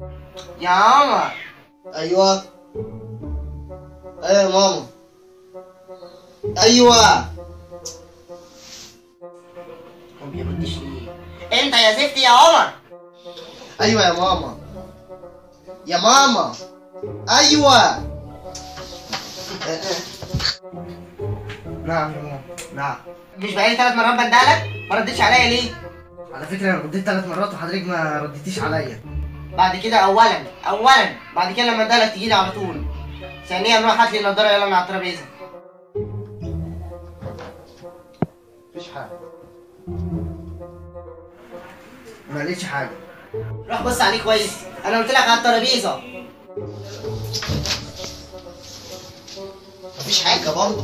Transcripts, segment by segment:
يا عمر ايوه ايوه يا ماما ايوه ما بيردش ليه انت يا زفتي يا عمر ايوه يا ماما يا ماما ايوه نعم يا ماما نعم مش بقالي ثلاث مرات بندهلك ما ردتش عليا ليه على فكرة أنا رديت ثلاث مرات وحضرتك ما رديتيش عليا بعد كده اولا اولا بعد كده لما ادالك تجيلي على طول ثانيا روح هات لي النضاره يلا من على الترابيزه مفيش حاجة ما لقيتش حاجة روح بص عليه كويس انا قلت لك على الترابيزه مفيش حاجه برضه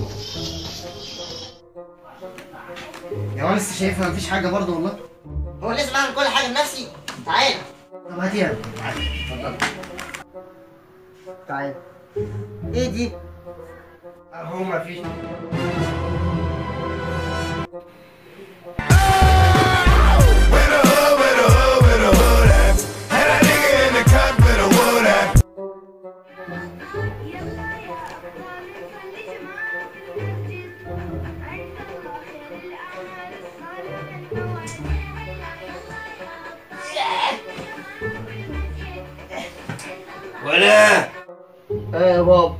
يا وانا لسه شايفها مفيش حاجة برضه والله هو لازم اعمل كل حاجه بنفسي تعالى طب هاتيها تعالى اتفضل تعالى ايه دي اهو مفيش Where the hood, where the hood, where the hood at? Had a nigga in the cut, where the wood at? ولا ايه يا بابا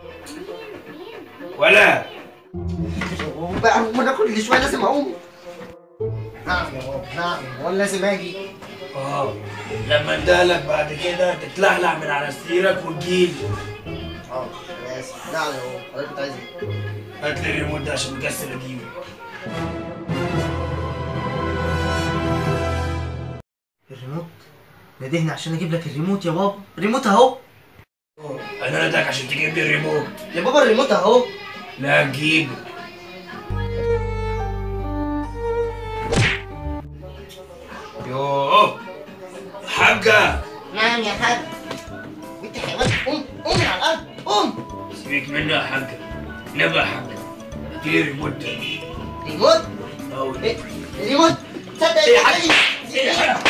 ولا بقى وانا كل شوية لازم اقوم نعم يا بابا نعم وانا لازم اجي اه لما اندهلك بعد كده تتلحلح من على سريرك وتجيلي اه انا اسف نعم يا بابا حضرتك كنت عايز ايه؟ هات لي الريموت ده عشان مكسر اجيبه الريموت نادهني عشان اجيب لك الريموت يا بابا الريموت اهو انا نادك عشان تجيب لي الريموت يا بابا الريموت اهو لا تجيبه يوه حاجة نعم يا حاج وانت حيوان قوم قوم على الارض قوم سيبك منها يا حاجة نبقى يا حاجة هات لي الريموت ده ريموت أهو. إيه؟ ريموت تصدق إيه يا إيه حاج؟ ايه يا حاج